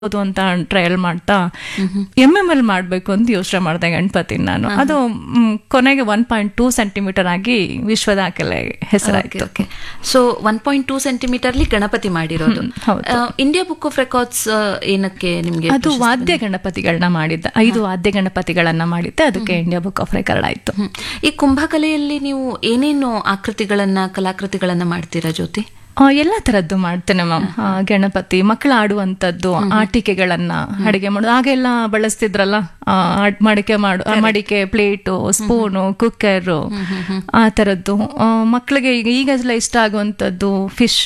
ಹೌದು ಅಂತ ಟ್ರಯಲ್ ಮಾಡ್ತಾ ಎಮ್ ಎಮ್ ಎಲ್ ಮಾಡಬೇಕು ಅಂತ ಯೋಚನೆ ಮಾಡಿದೆ ಗಣಪತಿ ನಾನು ಅದು ಮ್, ಕೊನೆಗೆ ಒನ್ ಪಾಯಿಂಟ್ ಟೂ ಸೆಂಟಿಮೀಟರ್ ಆಗಿ ವಿಶ್ವ ದಾಖಲೆ ಹೆಸರಾಯ್ತು okay so one point two ಸೆಂಟಿಮೀಟರ್ಲಿ ಗಣಪತಿ ಮಾಡಿರೋದು ಹೌದು. ಇಂಡಿಯಾ ಬುಕ್ ಆಫ್ ರೆಕಾರ್ಡ್ಸ್ ಏನಕ್ಕೆ ನಿಮ್ಗೆ ಅದು ವಾದ್ಯ ಗಣಪತಿಗಳನ್ನ ಮಾಡಿದ್ದ ಐದು ವಾದ್ಯ ಗಣಪತಿಗಳನ್ನ ಮಾಡಿದ್ದೆ ಅದಕ್ಕೆ ಇಂಡಿಯಾ ಬುಕ್ ಆಫ್ ರೆಕಾರ್ಡ್ ಆಯ್ತು ಹ್ಮ್. ಈ ಕುಂಭಕಲೆಯಲ್ಲಿ ನೀವು ಏನೇನು ಆಕೃತಿಗಳನ್ನ ಕಲಾಕೃತಿಗಳನ್ನ ಮಾಡ್ತೀರಾ ಜ್ಯೋತಿ ಆ, ಎಲ್ಲಾ ತರದ್ದು ಮಾಡ್ತೇನೆ ಮ್ಯಾಮ್ ಗಣಪತಿ ಮಕ್ಕಳು ಆಡುವಂತದ್ದು ಆಟಿಕೆಗಳನ್ನ ಅಡಿಗೆ ಮಾಡೋದು ಆಗೆಲ್ಲ ಬಳಸ್ತಿದ್ರಲ್ಲ ಆ, ಆಡ್- ಮಡಿಕೆ ಮಾಡು ಆ, ಮಡಿಕೆ ಪ್ಲೇಟು ಸ್ಪೂನು ಕುಕ್ಕರು ಆ ತರದ್ದು ಆ, ಮಕ್ಕಳಿಗೆ ಈಗ ಈಗೆಲ್ಲ ಇಷ್ಟ ಆಗುವಂತದ್ದು ಫಿಶ್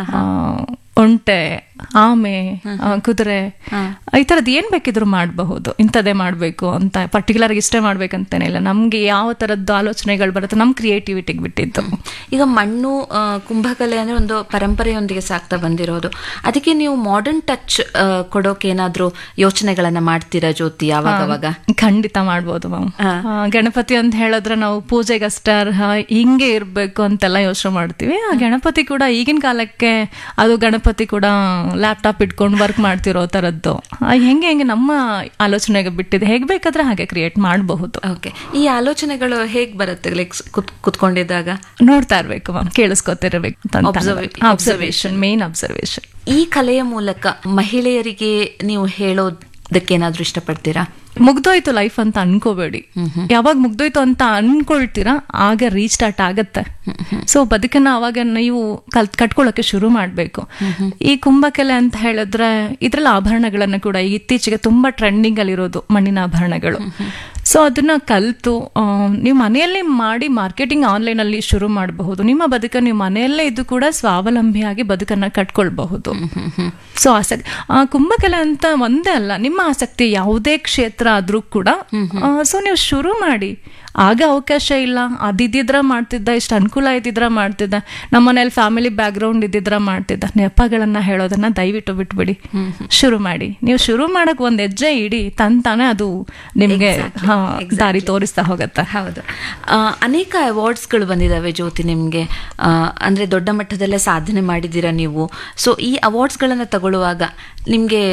ಒಂಟೆ ಆಮೆ ಆ, ಕುದುರೆ ಈ ತರದ್ದು ಏನ್ ಬೇಕಿದ್ರು ಮಾಡಬಹುದು ಇಂಥದ್ದೇ ಮಾಡ್ಬೇಕು ಅಂತ ಪರ್ಟಿಕ್ಯುಲರ್ ಇಷ್ಟೇ ಮಾಡ್ಬೇಕಂತೇನಿಲ್ಲ ನಮ್ಗೆ ಯಾವ ತರದ್ದು ಆಲೋಚನೆಗಳು ಬರುತ್ತೆ ನಮ್ ಕ್ರಿಯೇಟಿವಿಟಿಗೆ ಬಿಟ್ಟಿದ್ದು ಈಗ ಮಣ್ಣು ಆ, ಕುಂಭಕಲೆ ಅಂದ್ರೆ ಒಂದು ಪರಂಪರೆಯೊಂದಿಗೆ ಸಾಕ್ತಾ ಬಂದಿರೋದು ಅದಕ್ಕೆ ನೀವು ಮಾಡರ್ನ್ ಟಚ್ ಕೊಡೋಕೆ ಏನಾದ್ರೂ ಯೋಚನೆಗಳನ್ನ ಮಾಡ್ತೀರಾ ಜ್ಯೋತಿ ಯಾವಾಗವಾಗ ಖಂಡಿತ ಮಾಡ್ಬೋದು ಮ್ಯಾಮ್ ಗಣಪತಿ ಅಂತ ಹೇಳಿದ್ರೆ ನಾವು ಪೂಜೆಗಷ್ಟೇ ಅರ್ಹ ಹಿಂಗೆ ಇರ್ಬೇಕು ಅಂತೆಲ್ಲ ಯೋಚನೆ ಮಾಡ್ತೀವಿ ಆ ಗಣಪತಿ ಕೂಡ ಈಗಿನ ಕಾಲಕ್ಕೆ ಅದು ಗಣಪತಿ ಕೂಡ ಲ್ಯಾಪ್ಟಾಪ್ ಇಟ್ಕೊಂಡು ವರ್ಕ್ ಮಾಡ್ತಿರೋ ತರದ್ದು ಆ, ಹೆಂಗೆ ಹೆಂಗೆ ನಮ್ಮ ಆಲೋಚನೆಗೆ ಬಿಟ್ಟಿದೆ ಹೇಗ್ ಬೇಕಾದ್ರೆ ಹಾಗೆ ಕ್ರಿಯೇಟ್ ಮಾಡಬಹುದು ಓಕೆ ಈ ಆಲೋಚನೆಗಳು ಹೇಗ್ ಬರುತ್ತೆ ಲೈಕ್ ಕುತ್ಕೊಂಡಿದ್ದಾಗ ನೋಡ್ತಾ ಇರ್ಬೇಕು ಮ್ಯಾಮ್ ಕೇಳಿಸ್ಕೊತಿರ್ಬೇಕು Observa- ಅಬ್ಸರ್ವೇಷನ್ ಮೇನ್ ಅಬ್ಸರ್ವೇಷನ್ ಈ ಕಲೆಯ ಮೂಲಕ ಮಹಿಳೆಯರಿಗೆ ನೀವು ಹೇಳೋದಕ್ಕೇನಾದ್ರೂ ಇಷ್ಟಪಡ್ತೀರಾ ಮುಗ್ದೋಯ್ತು ಲೈಫ್ ಅಂತ ಅನ್ಕೋಬೇಡಿ ಯಾವಾಗ ಮುಗ್ದೋಯ್ತು ಅಂತ ಅನ್ಕೊಳ್ತೀರಾ ಆಗ ರೀಸ್ಟಾರ್ಟ್ ಆಗತ್ತೆ ಸೊ ಬದುಕನ್ನ ಅವಾಗ ನೀವು ಕಲ್ ಕಟ್ಕೊಳ್ಳೋಕೆ ಶುರು ಮಾಡ್ಬೇಕು ಈ ಕುಂಭಕೆಲೆ ಅಂತ ಹೇಳಿದ್ರೆ ಇದ್ರಲ್ಲಿ ಆಭರಣಗಳನ್ನ ಕೂಡ ಈಗ ಇತ್ತೀಚೆಗೆ ತುಂಬಾ ಟ್ರೆಂಡಿಂಗ್ ಅಲ್ಲಿರೋದು ಮಣ್ಣಿನ ಆಭರಣಗಳು ಸೊ ಅದನ್ನ ಕಲ್ತು ಆ, ನೀವು ಮನೆಯಲ್ಲೇ ಮಾಡಿ ಮಾರ್ಕೆಟಿಂಗ್ ಆನ್ಲೈನ್ ಅಲ್ಲಿ ಶುರು ಮಾಡಬಹುದು ನಿಮ್ಮ ಬದುಕನ್ನು ನೀವು ಮನೆಯಲ್ಲೇ ಇದ್ದು ಕೂಡ ಸ್ವಾವಲಂಬಿಯಾಗಿ ಬದುಕನ್ನ ಕಟ್ಕೊಳ್ಬಹುದು ಸೊ ಆಸಕ್ತಿ ಆ, ಕುಂಭಕಲೆ ಅಂತ ಒಂದೇ ಅಲ್ಲ ನಿಮ್ಮ ಆಸಕ್ತಿ ಯಾವುದೇ ಕ್ಷೇತ್ರ ಆದ್ರೂ ಕೂಡ ಸೊ ನೀವು ಶುರು ಮಾಡಿ ಆಗ ಅವಕಾಶ ಇಲ್ಲ ಅದಿದ್ದಿದ್ರ ಮಾಡ್ತಿದ್ದ ಇಷ್ಟು ಅನುಕೂಲ ಇದ್ದಿದ್ರ ಮಾಡ್ತಿದ್ದ ನಮ್ಮ ಮನೇಲಿ ಫ್ಯಾಮಿಲಿ ಬ್ಯಾಕ್ ಗ್ರೌಂಡ್ ಇದ್ದಿದ್ರ ಮಾಡ್ತಿದ್ದ ನೆಪಗಳನ್ನ ಹೇಳೋದನ್ನ ದಯವಿಟ್ಟು ಬಿಟ್ಬಿಡಿ ಶುರು ಮಾಡಿ ನೀವು ಶುರು ಮಾಡಕ್ ಒಂದ್ ಹೆಜ್ಜೆ ಇಡಿ ತಂತಾನೆ ಅದು ನಿಮ್ಗೆ ಹಾ, ದಾರಿ ತೋರಿಸ್ತಾ ಹೋಗತ್ತೆ ಹೌದು ಆ, ಅನೇಕ ಅವಾರ್ಡ್ಸ್ಗಳು ಬಂದಿದ್ದಾವೆ ಜ್ಯೋತಿ ನಿಮಗೆ ಅಂದರೆ ದೊಡ್ಡ ಮಟ್ಟದಲ್ಲೇ ಸಾಧನೆ ಮಾಡಿದ್ದೀರಾ ನೀವು ಸೊ ಈ ಅವಾರ್ಡ್ಸ್ಗಳನ್ನು ತಗೊಳ್ಳುವಾಗ ನಿಮಗೆ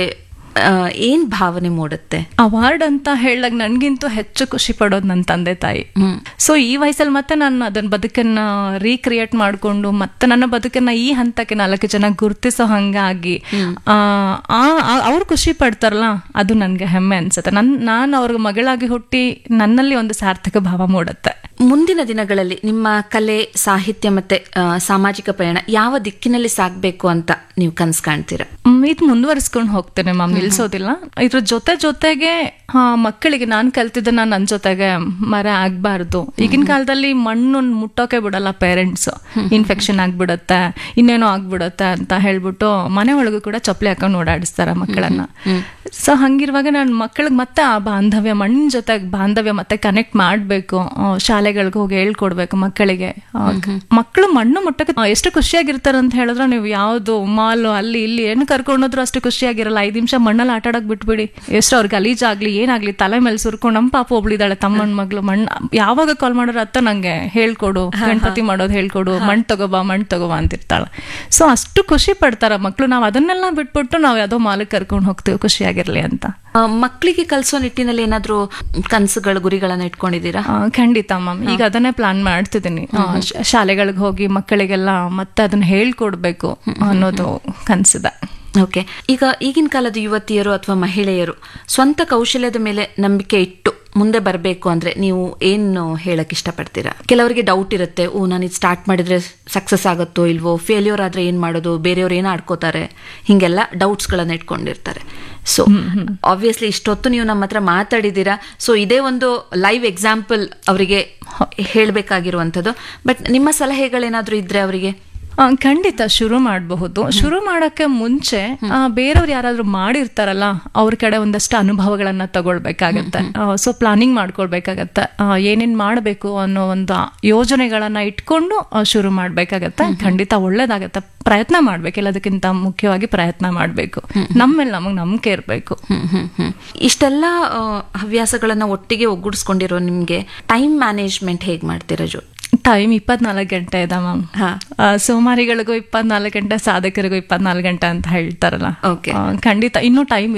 ಏನು ಭಾವನೆ ಮೂಡುತ್ತೆ ಅವಾರ್ಡ್ ಅಂತ ಹೇಳಕ್ ನನ್ಗಿಂತೂ ಹೆಚ್ಚು ಖುಷಿ ಪಡೋದು ನನ್ನ ತಂದೆ ತಾಯಿ ಸೊ ಈ ವಯಸ್ಸಲ್ಲಿ ಮತ್ತೆ ನಾನು ಅದನ್ನ ಬದುಕನ್ನ ರೀಕ್ರಿಯೇಟ್ ಮಾಡ್ಕೊಂಡು ಮತ್ತೆ ನನ್ನ ಬದುಕನ್ನ ಈ ಹಂತಕ್ಕೆ ನಾಲ್ಕು ಜನ ಗುರ್ತಿಸೋ ಹಂಗಾಗಿ ಆ ಅವ್ರು ಖುಷಿ ಪಡ್ತಾರಲ್ಲ ಅದು ನನ್ಗೆ ಹೆಮ್ಮೆ ಅನ್ಸುತ್ತೆ ನನ್ ನಾನು ಅವ್ರಿಗೆ ಮಗಳಾಗಿ ಹುಟ್ಟಿ ನನ್ನಲ್ಲಿ ಒಂದು ಸಾರ್ಥಕ ಭಾವ ಮೂಡುತ್ತೆ ಮುಂದಿನ ದಿನಗಳಲ್ಲಿ ನಿಮ್ಮ ಕಲೆ ಸಾಹಿತ್ಯ ಮತ್ತೆ ಆ, ಸಾಮಾಜಿಕ ಪಯಣ ಯಾವ ದಿಕ್ಕಿನಲ್ಲಿ ಸಾಗಬೇಕು ಅಂತ ನೀವು ಕನ್ಸ್ ಕಾಣ್ತೀರಾ ಮ್, ಇದು ಮುಂದುವರಿಸ್ಕೊಂಡು ಹೋಗ್ತೇನೆ ಮ್ಯಾಮ್ ನಿಲ್ಸೋದಿಲ್ಲ ಇದ್ರ ಜೊತೆ ಜೊತೆಗೆ ಹಾ ಮಕ್ಕಳಿಗೆ ನಾನ್ ಕಲ್ತಿದ್ದನ್ನ ನನ್ ಜೊತೆಗೆ ಮರ ಆಗ್ಬಾರ್ದು ಈಗಿನ ಕಾಲದಲ್ಲಿ ಮಣ್ಣು ಮುಟ್ಟೋಕೆ ಬಿಡಲ್ಲ ಪೇರೆಂಟ್ಸ್ ಇನ್ಫೆಕ್ಷನ್ ಆಗ್ಬಿಡತ್ತೆ ಇನ್ನೇನೋ ಆಗ್ಬಿಡತ್ತೆ ಅಂತ ಹೇಳ್ಬಿಟ್ಟು ಮನೆ ಒಳಗೂ ಕೂಡ ಚಪ್ಪಲಿ ಹಾಕೊಂಡು ಓಡಾಡಿಸ್ತಾರ ಮಕ್ಕಳನ್ನ ಸೊ ಹಂಗಿರುವಾಗ ನಾನು ಮಕ್ಕಳಿಗೆ ಮತ್ತೆ ಆ ಬಾಂಧವ್ಯ ಮಣ್ಣಿನ ಜೊತೆ ಬಾಂಧವ್ಯ ಮತ್ತೆ ಕನೆಕ್ಟ್ ಮಾಡ್ಬೇಕು ಶಾಲೆಗಳಿಗೆ ಹೋಗಿ ಹೇಳ್ಕೊಡ್ಬೇಕು ಮಕ್ಕಳಿಗೆ ಆ, ಮಕ್ಕಳು ಮಣ್ಣು ಮುಟ್ಟಕ್ಕೆ ಆ, ಎಷ್ಟು ಖುಷಿಯಾಗಿರ್ತಾರೆ ಅಂತ ಹೇಳಿದ್ರೆ ನೀವು ಯಾವ್ದು ಮಾಲ್ ಅಲ್ಲಿ ಇಲ್ಲಿ ಏನು ಕರ್ಕೊಂಡೋದ್ರು ಅಷ್ಟು ಖುಷಿಯಾಗಿರಲ್ಲ ಐದ್ ನಿಮಿಷ ಮಣ್ಣಲ್ಲಿ ಆಟ ಆಡಕ್ ಬಿಟ್ಬಿಡಿ ಎಷ್ಟು ಅವ್ರಿಗೆ ಗಲೀಜಾಗ್ಲಿ ಏನಾಗ್ಲಿ ತಲೆ ಮೇಲೆ ಸುರ್ಕೊಂಡು ನಮ್ಮ ಪಾಪ ಒಬ್ಳಿದಾಳೆ ತಮ್ಮನ ಮಗಳು ಮಣ್ಣು ಯಾವಾಗ ಕಾಲ್ ಮಾಡೋರು ಅತ್ತ ನಂಗೆ ಹೇಳ್ಕೊಡು ಗಣಪತಿ ಮಾಡೋದು ಹೇಳ್ಕೊಡು ಮಣ್ಣು ತಗೋಬಾ ಮಣ್ಣು ತಗೋಬಾ ಅಂತಿರ್ತಾಳೆ ಸೊ ಅಷ್ಟು ಖುಷಿ ಪಡ್ತಾರ ಮಕ್ಳು ನಾವ್ ಅದನ್ನೆಲ್ಲ ಬಿಟ್ಬಿಟ್ಟು ನಾವ್ ಯಾವ್ದೋ ಮಾಲಕ್ ಕರ್ಕೊಂಡು ಹೋಗ್ತೀವಿ ಖುಷಿಯಾಗಿರ್ಲಿ ಅಂತ ಆ, ಮಕ್ಕಳಿಗೆ ಕಲಿಸೋ ನಿಟ್ಟಿನಲ್ಲಿ ಏನಾದರೂ ಕನಸುಗಳು ಗುರಿಗಳನ್ನ ಇಟ್ಕೊಂಡಿದ್ದೀರಾ ಆ, ಖಂಡಿತ ಮ್ಯಾಮ್ ಈಗ ಅದನ್ನೇ ಪ್ಲಾನ್ ಮಾಡ್ತಿದ್ದೀನಿ ಆ, ಶ- ಶಾಲೆಗಳಿಗೆ ಹೋಗಿ ಮಕ್ಕಳಿಗೆಲ್ಲ ಮತ್ತೆ ಅದನ್ನ ಹೇಳ್ಕೊಡ್ಬೇಕು ಅನ್ನೋದು ಕನ್ಸಿದೆ ಓಕೆ ಈಗ ಈಗಿನ ಕಾಲದ ಯುವತಿಯರು ಅಥವಾ ಮಹಿಳೆಯರು ಸ್ವಂತ ಕೌಶಲ್ಯದ ಮೇಲೆ ನಂಬಿಕೆ ಇಟ್ಟು ಮುಂದೆ ಬರಬೇಕು ಅಂದ್ರೆ ನೀವು ಏನು ಹೇಳಕ್ ಇಷ್ಟಪಡ್ತೀರಾ ಕೆಲವರಿಗೆ ಡೌಟ್ ಇರುತ್ತೆ ಓ ನಾನು ಇದು ಸ್ಟಾರ್ಟ್ ಮಾಡಿದ್ರೆ ಸಕ್ಸಸ್ ಆಗುತ್ತೋ ಇಲ್ವೋ ಫೇಲ್ಯೂರ್ ಆದ್ರೆ ಏನ್ ಮಾಡೋದು ಬೇರೆಯವ್ರು ಏನು ಆಡ್ಕೋತಾರೆ ಹಿಂಗೆಲ್ಲ ಡೌಟ್ಸ್ಗಳನ್ನ ಇಟ್ಕೊಂಡಿರ್ತಾರೆ ಸೊ ಆಬ್ವಿಯಸ್ಲಿ ಇಷ್ಟೊತ್ತು ನೀವು ನಮ್ಮ ಹತ್ರ ಮಾತಾಡಿದ್ದೀರಾ ಸೊ ಇದೇ ಒಂದು ಲೈವ್ ಎಕ್ಸಾಂಪಲ್ ಅವರಿಗೆ ಹೇಳಬೇಕಾಗಿರುವಂಥದ್ದು ಬಟ್ ನಿಮ್ಮ ಸಲಹೆಗಳೇನಾದ್ರೂ ಇದ್ರೆ ಅವರಿಗೆ ಆ, ಖಂಡಿತ ಶುರು ಮಾಡಬಹುದು ಶುರು ಮಾಡಕ್ಕೆ ಮುಂಚೆ ಆ, ಬೇರೆಯವ್ರು ಯಾರಾದ್ರೂ ಮಾಡಿರ್ತಾರಲ್ಲ ಅವ್ರ ಕಡೆ ಒಂದಷ್ಟು ಅನುಭವಗಳನ್ನ ತಗೊಳ್ಬೇಕಾಗತ್ತೆ ಸೊ ಪ್ಲಾನಿಂಗ್ ಮಾಡ್ಕೊಳ್ಬೇಕಾಗತ್ತೆ ಆ, ಏನೇನ್ ಮಾಡಬೇಕು ಅನ್ನೋ ಒಂದು ಯೋಜನೆಗಳನ್ನ ಇಟ್ಕೊಂಡು ಆ, ಶುರು ಮಾಡ್ಬೇಕಾಗತ್ತೆ ಖಂಡಿತ ಒಳ್ಳೇದಾಗತ್ತೆ ಪ್ರಯತ್ನ ಮಾಡ್ಬೇಕು ಎಲ್ಲದಕ್ಕಿಂತ ಮುಖ್ಯವಾಗಿ ಪ್ರಯತ್ನ ಮಾಡ್ಬೇಕು ನಮ್ಮೇಲೆ ನಮಗ್ ನಂಬಿಕೆ ಇರ್ಬೇಕು ಹ್ಮ್, ಹ್ಮ್, ಹ್ಮ್. ಇಷ್ಟೆಲ್ಲ ಆ, ಹವ್ಯಾಸಗಳನ್ನ ಒಟ್ಟಿಗೆ ಒಗ್ಗೂಡಿಸ್ಕೊಂಡಿರೋ ನಿಮ್ಗೆ ಟೈಮ್ ಮ್ಯಾನೇಜ್ಮೆಂಟ್ ಹೇಗ್ ಮಾಡ್ತೀರಾ ಜೋ ಟೈಮ್ ಇಪ್ಪತ್ನಾಲ್ಕು ಗಂಟೆ ಇದೆ ಮ್ಯಾಮ್ ಹಾ ಸೋಮಾರಿಗಳಿಗೂ ಇಪ್ಪತ್ನಾಲ್ಕು ಗಂಟೆ ಸಾಧಕರಿಗೂ ಇಪ್ಪತ್ನಾಲ್ಕು ಗಂಟೆ ಅಂತ ಹೇಳ್ತಾರಲ್ಲ Okay. ಆ, ಖಂಡಿತ ಇನ್ನೂ ಟೈಮ್